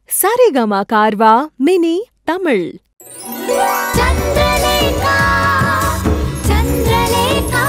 Saregama Carvaan mini Tamil Chandralekha Chandralekha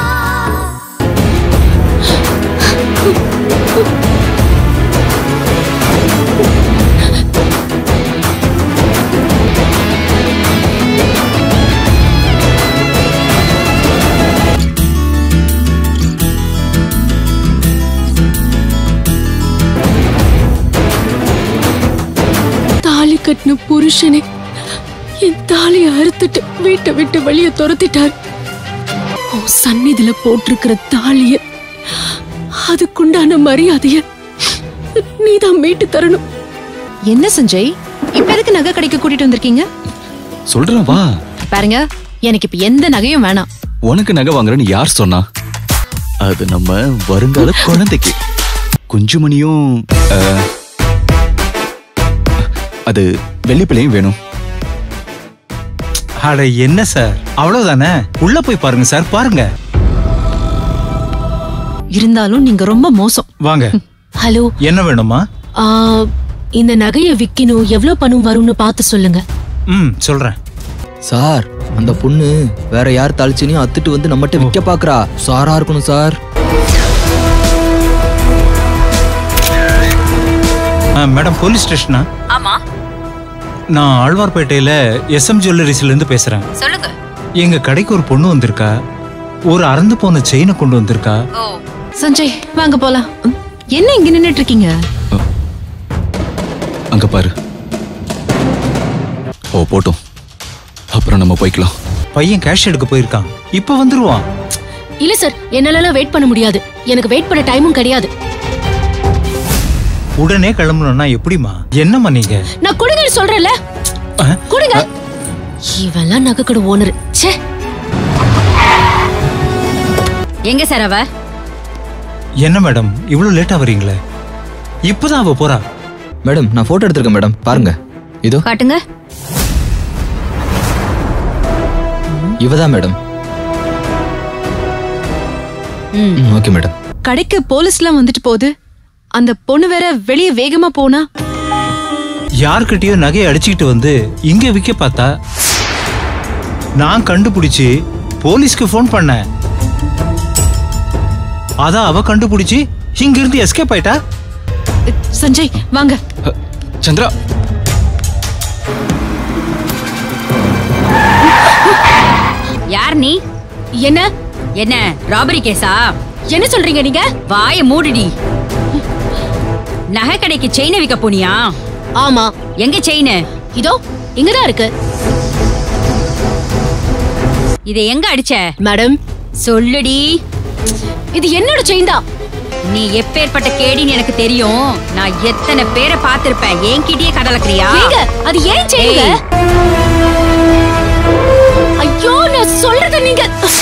தாலி கட்டின புருஷனே என் தாலியை அறுத்துட்டு வீட்டை விட்டு வெளியே துரத்திட்டார் உன் சந்நிதியில போட்டிருக்கிற தாலிய அதுக்குண்டான மரியாதைய நீதான் மீட்டு தரணும் என்ன சஞ்சய் இப்ப எதுக்கு நகை கடைக்கு கூட்டிட்டு வந்திருக்கீங்க சொல்றேன் வா பாருங்க எனக்கு இப்ப எந்த நகையும் வேணாம் உனக்கு நகை வாங்குறேன்னு யார் சொன்னா அது நம்ம வருங்கால குழந்தைக்கு குஞ்சுமணியும் அஹ், அது வெள்ளிப்பிள்ளையும் வேணும் அட என்ன சார் அவ்வளவுதானே உள்ள போய் பாருங்க சார் பாருங்க இருந்தாலும் நீங்க ரொம்ப மோசம் வாங்க ஹலோ என்ன வேணுமா ஆ, இந்த நகைய விக்கணும் எவ்வளவு பணம் வரும்னு பார்த்து சொல்லுங்க ம் சொல்றேன் சார் அந்த பொண்ணு வேற யார் தாளிச்சினையும் அத்துட்டு வந்து நம்மகிட்ட விற்க பாக்குறா சாரா இருக்கணும் சார் ஆ, மேடம் போலீஸ் ஸ்டேஷனா ஆமா நான் ஆழ்வார்பேட்டையில எஸ்எம் ஜுவல்லரிஸ்ல இருந்து பேசுறேன் சொல்லுங்க எங்க கடைக்கு ஒரு பொண்ணு வந்திருக்கா ஒரு அறந்து போன செயினை கொண்டு வந்திருக்கா சஞ்சய் வாங்க போலாம் ம், என்ன இங்க நின்னுட்டு இருக்கீங்க அங்க பாரு ஓ போட்டும் அப்புறம் நம்ம போய்க்கலாம் பையன் கேஷ் எடுக்க போயிருக்கான் இப்ப வந்துருவான் இல்ல சார் என்னால வெயிட் பண்ண முடியாது எனக்கு வெயிட் பண்ண டைமும் கிடையாது உடனே கிளம்பணும்னா எப்படிமா என்னம்மா நீங்க நான் கொடுங்கன்னு சொல்றேன்ல ஆ? கொடுங்க இவெல்லாம் நகை கடை ஓனர் ச்சே எங்க சார் அவ என்ன மேடம் இவ்வளவு லேட்டா வரீங்களே இப்பதான் அவ போறா மேடம் நான் போட்டோ எடுத்திருக்கேன் மேடம் பாருங்க இதோ காட்டுங்க இவதான் மேடம் ம், ஓகே மேடம் கடைக்கு போலீஸ்லாம் வந்துட்டு போகுது அந்த பொண்ணு வேற வெளியே வேகமா போனா யார்கிட்டயோ நகையை அடிச்சுக்கிட்டு வந்து இங்க விக்க பார்த்தா நான் கண்டுபிடிச்சு போலீஸ்க்கு ஃபோன் பண்ணேன் அதான் அவ கண்டுபிடிச்சு இங்க இருந்து எஸ்கேப் ஆயிட்டா சஞ்சய் வாங்க அஹ், சந்திரா யார் நீ என்ன என்ன ராபரி கேஸா என்ன சொல்றீங்க நீங்க வாய மூடுடி நகை கடைக்கு செயினை விற்க போனியா ஆமா எங்க செயின் இதோ இங்கதான் இருக்கு இதை எங்க அடிச்ச மேடம் சொல்லுடி இது என்னோட செயின் தான் நீ எப்பேற்பட்ட கேடின்னு எனக்கு தெரியும் நான் எத்தனை பேரை பார்த்திருப்பேன் என்கிட்டயே கடலக்கிறியா ஏங்க அது ஏன் செய்யுங்க ஏய். ஐயோ நான் சொல்றத நீங்க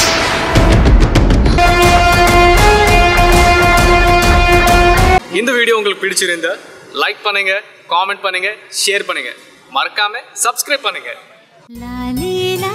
இந்த வீடியோ உங்களுக்கு பிடிச்சிருந்தா லைக் பண்ணுங்க காமெண்ட் பண்ணுங்க ஷேர் பண்ணுங்க மறக்காம சப்ஸ்கிரைப் பண்ணுங்க லாலி லா